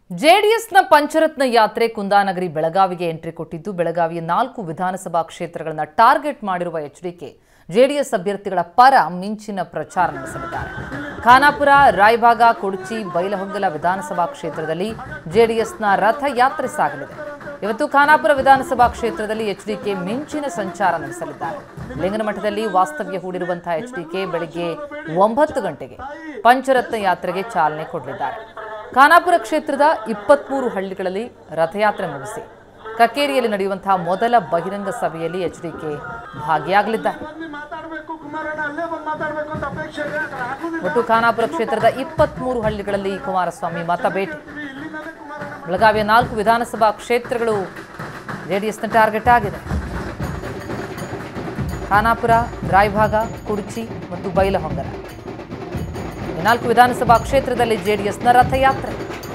ಜೆಡಿಎಸ್ನ ಪಂಚರತ್ನ ಯಾತ್ರೆ ಕುಂದಾನಗರಿ ಬೆಳಗಾವಿಗೆ ಎಂಟ್ರಿ ಕೊಟ್ಟಿದ್ದು ಬೆಳಗಾವಿಯ ನಾಲ್ಕು ವಿಧಾನಸಭಾ ಕ್ಷೇತ್ರಗಳನ್ನು ಟಾರ್ಗೆಟ್ ಮಾಡಿರುವ ಎಚ್ಡಿಕೆ ಜೆಡಿಎಸ್ ಅಭ್ಯರ್ಥಿಗಳ ಪರ ಮಿಂಚಿನ ಪ್ರಚಾರ ನಡೆಸಲಿದ್ದಾರೆ ಖಾನಾಪುರ ರಾಯಭಾಗ ಕುಡ್ಚಿ ಬೈಲಹೊಂಗಲ ವಿಧಾನಸಭಾ ಕ್ಷೇತ್ರದಲ್ಲಿ ಜೆಡಿಎಸ್ನ ರಥಯಾತ್ರೆ ಸಾಗಲಿದೆ ಇವತ್ತು ಖಾನಾಪುರ ವಿಧಾನಸಭಾ ಕ್ಷೇತ್ರದಲ್ಲಿ ಎಚ್ಡಿಕೆ ಮಿಂಚಿನ ಸಂಚಾರ ನಡೆಸಲಿದ್ದಾರೆ ಲಿಂಗನಮಠದಲ್ಲಿ ವಾಸ್ತವ್ಯ ಹೂಡಿರುವಂತಹ ಎಚ್ಡಿಕೆ ಬೆಳಗ್ಗೆ ಒಂಬತ್ತು ಗಂಟೆಗೆ ಪಂಚರತ್ನ ಯಾತ್ರೆಗೆ ಚಾಲನೆ ಕೊಡಲಿದ್ದಾರೆ ಖಾನಾಪುರ ಕ್ಷೇತ್ರದ ಇಪ್ಪತ್ಮೂರು ಹಳ್ಳಿಗಳಲ್ಲಿ ರಥಯಾತ್ರೆ ಮುಗಿಸಿ ಕಕ್ಕೇರಿಯಲ್ಲಿ ನಡೆಯುವಂತಹ ಮೊದಲ ಬಹಿರಂಗ ಸಭೆಯಲ್ಲಿ ಎಚ್ಡಿಕೆ ಭಾಗಿಯಾಗಲಿದ್ದಾರೆ ಮಾತಾಡಬೇಕು ಕುಮಾರಣ್ಣ ಅಲ್ಲೇ ಬಂದು ಮಾತಾಡಬೇಕು ಅಂತ ಅಪೇಕ್ಷೆ ಇದೆ ಆದ್ರೆ ಆಗುದಿಲ್ಲ ಒಟ್ಟು ಖಾನಾಪುರ ಕ್ಷೇತ್ರದ ಇಪ್ಪತ್ಮೂರು ಹಳ್ಳಿಗಳಲ್ಲಿ ಕುಮಾರಸ್ವಾಮಿ ಮತ ಭೇಟಿ ಬೆಳಗಾವಿಯ ನಾಲ್ಕು ವಿಧಾನಸಭಾ ಕ್ಷೇತ್ರಗಳು ಜೆಡಿಎಸ್ನ ಟಾರ್ಗೆಟ್ ಆಗಿದೆ ಖಾನಾಪುರ ರಾಯಭಾಗ ಕುಡ್ಚಿ ಮತ್ತು ಬೈಲಹೊಂಗಲ ಈ ನಾಲ್ಕು ವಿಧಾನಸಭಾ ಕ್ಷೇತ್ರದಲ್ಲಿ ಜೆಡಿಎಸ್ನ ರಥಯಾತ್ರೆ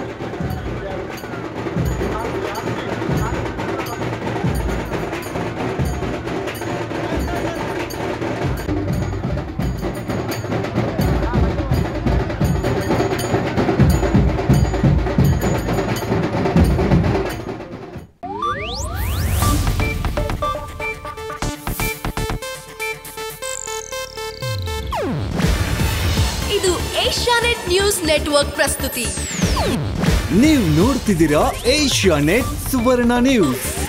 ಇದು ಏಷ್ಯಾನೆಟ್ ನ್ಯೂಸ್ ನೆಟ್ವರ್ಕ್ ಪ್ರಸ್ತುತಿ ನೀವು ನೋಡ್ತಿದ್ದೀರಾ ಏಷ್ಯಾ ನೆಟ್ ಸುವರ್ಣ ನ್ಯೂಸ್